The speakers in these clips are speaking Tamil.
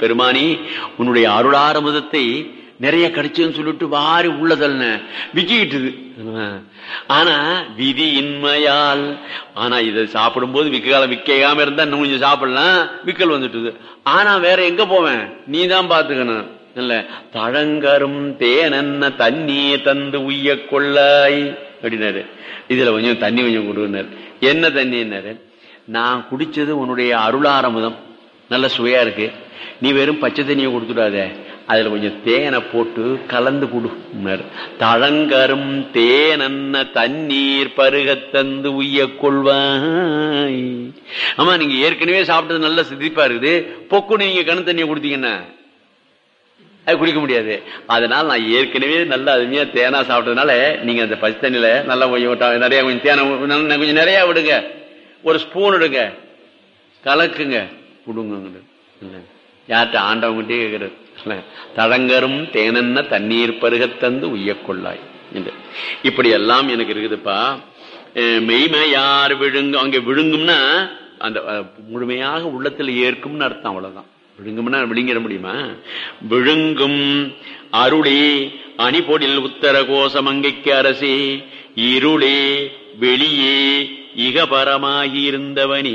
பெருமானி உன்னுடைய அருளாரமுதத்தை நிறைய கிடைச்சுன்னு சொல்லிட்டு வாரி உள்ளதல்ன விக்கிட்டுது ஆனா விதி இன்மையால் ஆனா இதை சாப்பிடும்போது விக்க காலம் விக்காம இருந்தா இன்னும் கொஞ்சம் சாப்பிடலாம் விக்கல் வந்துட்டுது ஆனா வேற எங்க போவேன் நீ தான் பாத்துக்கணும் இல்ல தழங்கரும் தேனென்ன தண்ணியை தந்து உய்ய கொள்ளாய் அப்படின்னாரு இதுல கொஞ்சம் தண்ணி கொஞ்சம் கொடுனாரு என்ன தண்ணின்னாரு நான் குடிச்சது உன்னுடைய அருளாரமுதம் நல்ல சுவையா இருக்கு நீ வெறும் பச்சை தண்ணியை கொடுத்துடாத அதுல கொஞ்சம் தேனை போட்டு கலந்து கொடுனாரு தழங்கரும் தேனன்ன தண்ணீர் பருகத் தந்து உய்ய கொள்வாய் ஆமா நீங்க ஏற்கனவே சாப்பிட்டது நல்ல சிதிப்பா இருக்குது பொக்குன்னு நீங்க கண் தண்ணியை கொடுத்தீங்கன்னா அது குடிக்க முடியாது அதனால நான் ஏற்கனவே நல்ல அருமையா தேனா சாப்பிட்டதுனால நீங்க அந்த பச்சை தண்ணியில நல்லா கொஞ்சம் நிறைய கொஞ்சம் தேனை கொஞ்சம் நிறைய விடுங்க ஒரு ஸ்பூன் எடுங்க கலக்குங்க விடுங்க யார்கிட்ட ஆண்டவங்கிட்டே கேட்கறது தழங்கரும் தேனென்ன தண்ணீர் பருகத்தந்து உய்யக்கொள்ளாய் என்று இப்படி எல்லாம் எனக்கு இருக்குதுப்பா மெய்மையார் விழுங்கும் அங்க விழுங்கும்னா அந்த முழுமையாக உள்ளத்தில் ஏற்கும்னு அர்த்தம் அவ்வளவுதான் விழுங்கும்னா விழுங்கிட முடியுமா விழுங்கும் அருளே அணிபொடில் உத்தர கோசமங்கைக்கு அரசே இருளே வெளியே இகபரமாகி இருந்தவனி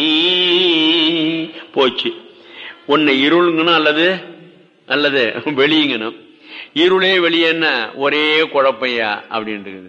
போச்சு உன்னை இருளுங்கணும் அல்லது அல்லது வெளியுங்கணும் இருளே வெளியே என்ன ஒரே குழப்பையா அப்படின்ட்டு